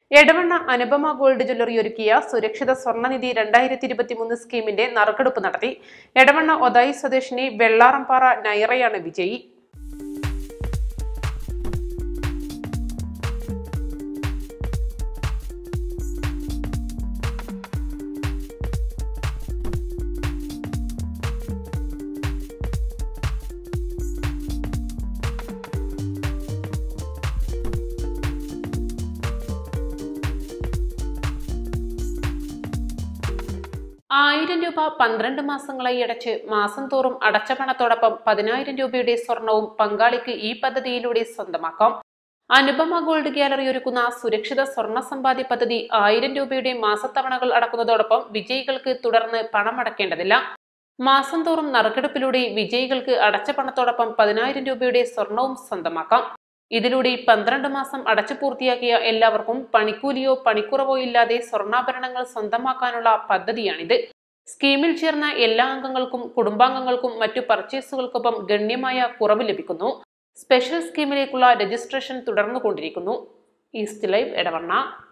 Edavanna Anupama gold jewellery ഒരുക്കിയ സുരക്ഷിത സ്വർണ്ണനിധി രണ്ടായിരത്തി ഇരുപത്തിമൂന്ന് സ്കീമിന്റെ നറുക്കെടുപ്പ് നടത്തി എടവണ്ണ ഒതായി സ്വദേശിനി വെള്ളാറംപാറ നൈറയാണ് വിജയി ആയിരം രൂപ പന്ത്രണ്ട് മാസങ്ങളായി അടച്ച് മാസം തോറും അടച്ച പണത്തോടൊപ്പം പതിനായിരം രൂപയുടെ സ്വർണവും പങ്കാളിക്ക് ഈ പദ്ധതിയിലൂടെ സ്വന്തമാക്കാം അനുപമ ഗോൾഡ് ഗാലറി ഒരുക്കുന്ന സുരക്ഷിത സ്വർണ്ണ സമ്പാദ്യ പദ്ധതി ആയിരം രൂപയുടെ മാസത്തവണകൾ അടക്കുന്നതോടൊപ്പം വിജയികൾക്ക് തുടർന്ന് പണം അടക്കേണ്ടതില്ല മാസം തോറും നറുക്കെടുപ്പിലൂടെ വിജയികൾക്ക് അടച്ച പണത്തോടൊപ്പം പതിനായിരം രൂപയുടെ സ്വർണവും സ്വന്തമാക്കാം ഇതിലൂടെ പന്ത്രണ്ട് മാസം അടച്ചു പൂർത്തിയാക്കിയ എല്ലാവർക്കും പണിക്കൂലിയോ പണിക്കുറവോ ഇല്ലാതെ സ്വർണ്ണാഭരണങ്ങൾ സ്വന്തമാക്കാനുള്ള പദ്ധതിയാണിത് സ്കീമിൽ ചേർന്ന എല്ലാ അംഗങ്ങൾക്കും കുടുംബാംഗങ്ങൾക്കും മറ്റു പർച്ചേസുകൾക്കൊപ്പം ഗണ്യമായ കുറവ് ലഭിക്കുന്നു സ്പെഷ്യൽ സ്കീമിലേക്കുള്ള രജിസ്ട്രേഷൻ തുടർന്നുകൊണ്ടിരിക്കുന്നു ഈസ്റ്റ് ലൈവ് എടവണ്ണ